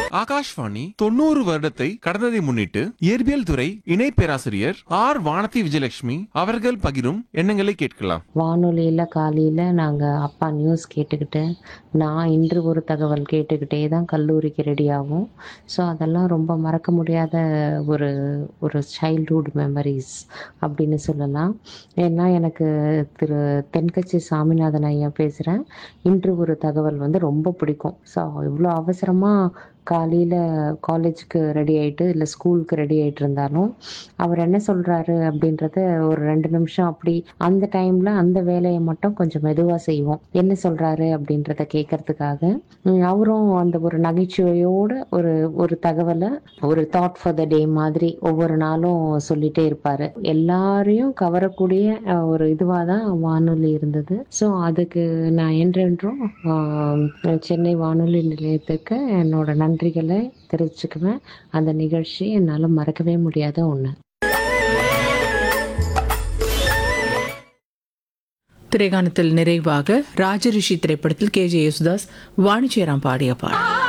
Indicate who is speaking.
Speaker 1: ஆகாஷ்வாணி தொண்ணூறு வருடத்தை கடந்ததை முன்னிட்டு இயற்பியல் துறை இணை பேராசிரியர் ஆர் வானதி விஜயலட்சுமி அவர்கள் பகிரும் எண்ணங்களை கேட்கலாம்
Speaker 2: வானொலியில் காலையில் நாங்கள் அப்பா நியூஸ் கேட்டுக்கிட்டு நான் இன்று ஒரு தகவல் கேட்டுக்கிட்டே தான் கல்லூரிக்கு ரெடி ஆகும் ஸோ அதெல்லாம் ரொம்ப மறக்க முடியாத ஒரு ஒரு சைல்ட்ஹுட் மெமரிஸ் அப்படின்னு சொல்லலாம் ஏன்னா எனக்கு திரு தென்கட்சி சாமிநாதன் ஐயா பேசுகிறேன் இன்று ஒரு தகவல் வந்து ரொம்ப பிடிக்கும் ஸோ இவ்வளோ அவசரமாக காலையில் காலேஜுக்கு ரெடி ஆகிட்டு இல்லை ஸ்கூலுக்கு ரெடி ஆகிட்டு இருந்தாலும் அவர் என்ன சொல்கிறாரு அப்படின்றத ஒரு ரெண்டு நிமிஷம் அப்படி அந்த டைமில் அந்த வேலையை மட்டும் கொஞ்சம் மெதுவாக செய்வோம் என்ன சொல்கிறாரு அப்படின்றத கேட்கறதுக்காக உம், அவரும் அந்த ஒரு நகைச்சுவையோட ஒரு ஒரு தகவலை ஒரு தாட் ஃபார் த டே மாதிரி ஒவ்வொரு நாளும் சொல்லிட்டே இருப்பார் எல்லாரையும் கவரக்கூடிய அஹ், ஒரு இதுவாக தான் வானொலி இருந்தது ஸோ அதுக்கு நான் என்றென்றும் ஆஹ், சென்னை வானொலி நிலையத்துக்கு என்னோட நன்றிகளை தெரிவிச்சுக்குவேன் அந்த நிகழ்ச்சி என்னால் மறக்கவே முடியாத ஒன்று
Speaker 3: திரைகாணத்தில் நிறைவாக ராஜரிஷி திரைப்படத்தில் கே ஜே யேசுதாஸ் வாணிஜெயராம் பாடிய பாடல்